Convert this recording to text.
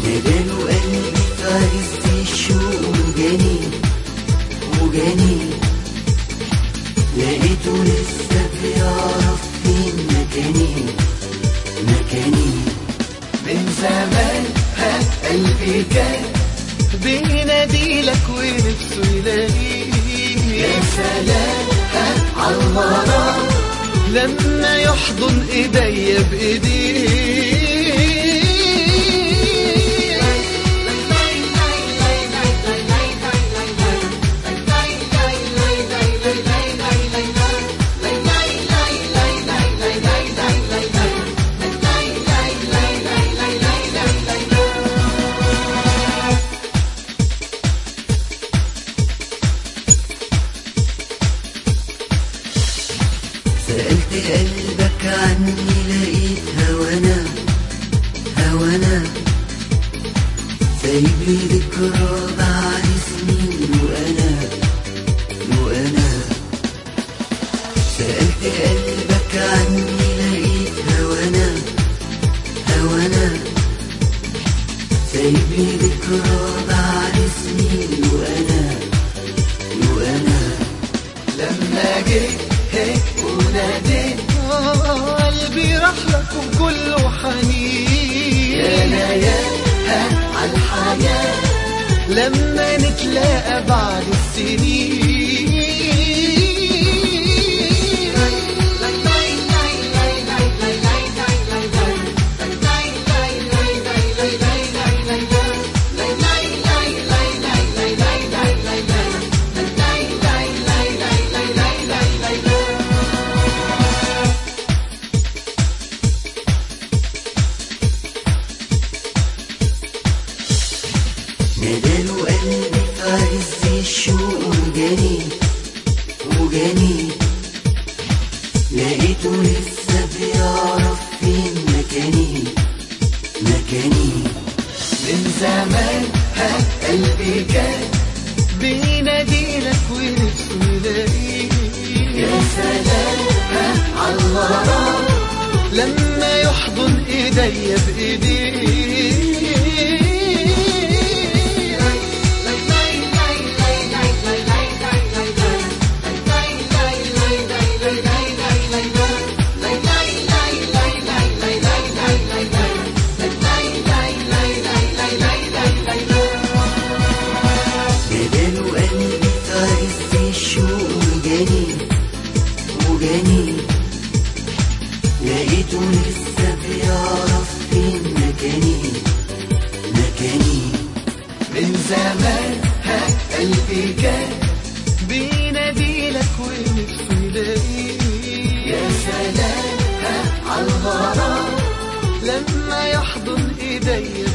نداله قلبي في عز الشوق وجاني وجاني لقيته لسه بيعرف فين مكاني مكاني من زمان ها قلبي كان بيناديلك ونفسه يلاقيك يا سلام ها عالغرام لما يحضن ايديا بايديه سألت قلبك عني لقيت هوانا هوانا سايب لي ذكرى بعد سنين وأنا وأنا سألت قلبك عني لقيت هوانا هوانا سايب لي ذكرى بعد سنين وأنا وأنا لما جيت هيك وناديت آه، قلبي راح لك وكله حنين يا ليالي ها عالحياة لما نتلاقى بعد السنين نداله قلبي في عز الشوق وجاني وجاني لقيته لسه بيعرف فين مكاني مكاني من زمان ها قلبي كان بيناديلك ونفسه يلاقيك يا سلام ها عالغرام لما يحضن ايديا نداله قلبي في عز الشوق وجاني وجاني لقيته لسه بيعرف فين مكاني مكاني من زمان ها قلبي كان بيناديلك ونفسه يلاقيك يا سلام ها عالغرام لما يحضن ايديا